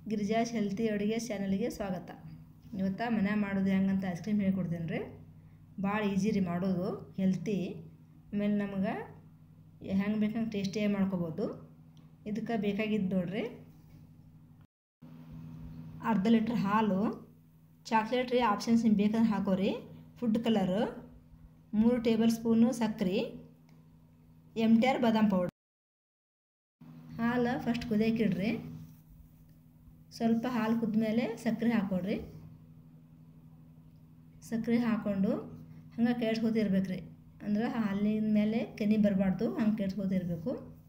ಗಿರಿಜಾಸ್ healthy ಅಡುಗೆ ಚಾನಲ್ಗೆ ಸ್ವಾಗತ ಇವತ್ತು ಮನ್ಯಾಗ ಮಾಡೋದು ಹೆಂಗಂತ ಐಸ್ ಕ್ರೀಮ್ ಹೇಳ್ಕೊಡ್ತೀನಿ ರೀ ಭಾಳ ಈಜಿ ರೀ ಮಾಡೋದು ಹೆಲ್ತಿ ಆಮೇಲೆ ನಮ್ಗೆ ಹೆಂಗೆ ಬೇಕಂಗೆ ಟೇಸ್ಟಿಯಾಗಿ ಮಾಡ್ಕೊಬೋದು ಇದಕ್ಕೆ ಬೇಕಾಗಿದ್ದು ನೋಡ್ರಿ ಅರ್ಧ ಲೀಟ್ರ್ ಹಾಲು ಚಾಕ್ಲೇಟ್ ರೀ ಆಪ್ಷನ್ಸ್ ನಿಮ್ಗೆ ಬೇಕಂದ್ರೆ ಹಾಕೋರಿ ಫುಡ್ ಕಲರು ಮೂರು ಟೇಬಲ್ ಸ್ಪೂನು ಸಕ್ಕರೆ ಎಮ್ ಟಿ ಆರ್ ಬಾದಾಮ್ ಪೌಡ್ರ್ ಹಾಲು ಫಸ್ಟ್ ಕುದಿಯೋಕ್ಕಿಡ್ರಿ ಸ್ವಲ್ಪ ಹಾಲು ಕುದ್ಮೇಲೆ ಸಕ್ಕರೆ ಹಾಕ್ಕೊಡ್ರಿ ಸಕ್ಕರೆ ಹಾಕ್ಕೊಂಡು ಹಂಗೆ ಕೇಳಿಸ್ಕೊತಿರ್ಬೇಕು ರೀ ಅಂದ್ರೆ ಹಾಲಿನ ಮೇಲೆ ಕೆನೆ ಬರಬಾರ್ದು ಹಂಗೆ ಕೇಳಿಸ್ಕೊತಿರ್ಬೇಕು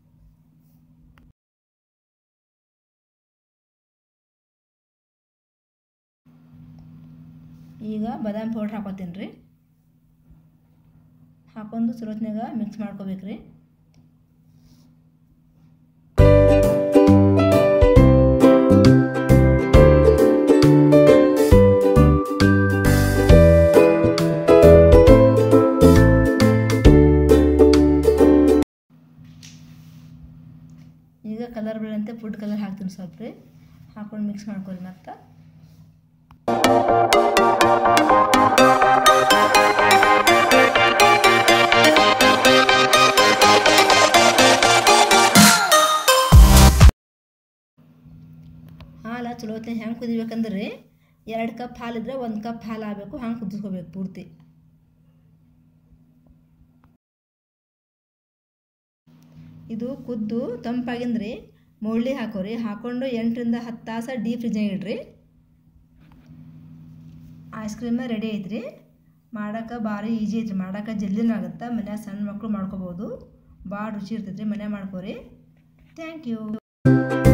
ಈಗ ಬಾದಾಮಿ ಪೌಡ್ರ್ ಹಾಕೋತೀನಿ ರೀ ಹಾಕೊಂಡು ಸುರತ್ನಾಗ ಮಿಕ್ಸ್ ಮಾಡ್ಕೋಬೇಕು ರೀ ಈಗ ಕಲರ್ ಬೆಳೆಂತೆ ಫುಡ್ ಕಲರ್ ಹಾಕ್ತೀನಿ ಸ್ವಲ್ಪ ರೀ ಹಾಕೊಂಡು ಮಿಕ್ಸ್ ಮಾಡ್ಕೊರಿ ಮತ್ತು ಹಾಲು ಚಲೋ ಹೊತ್ತಿನಾಗ ಹೆಂಗೆ ಕುದಿಬೇಕಂದ್ರೆ ರೀ ಎರಡು ಕಪ್ ಹಾಲಿದ್ರೆ ಒಂದು ಕಪ್ ಹಾಲು ಆಗಬೇಕು ಹಂಗೆ ಕುದಿಸ್ಕೋಬೇಕು ಪೂರ್ತಿ ಇದು ಕುದ್ದು ತಂಪಾಗಿಂದ್ರಿ ಮೊಳ್ಳಿ ಹಾಕೋರಿ ಹಾಕ್ಕೊಂಡು ಎಂಟರಿಂದ ಹತ್ತು ತಾಸು ಡೀಪ್ ಫ್ರಿಜ್ನಾಗ ಇಡ್ರಿ ಐಸ್ ಕ್ರೀಮ ರೆಡಿ ಐತ್ರಿ ಮಾಡೋಕೆ ಭಾರಿ ಈಜಿ ಐತ್ರಿ ಮಾಡೋಕೆ ಜಲ್ದಿನೂ ಆಗುತ್ತೆ ಮನ್ಯಾಗ ಸಣ್ಣ ಮಕ್ಕಳು ಮಾಡ್ಕೋಬೋದು ಭಾಳ ರುಚಿ ಇರ್ತೈತೆ ರೀ ಮನ್ಯಾಗ ಮಾಡ್ಕೋರಿ ಥ್ಯಾಂಕ್ ಯು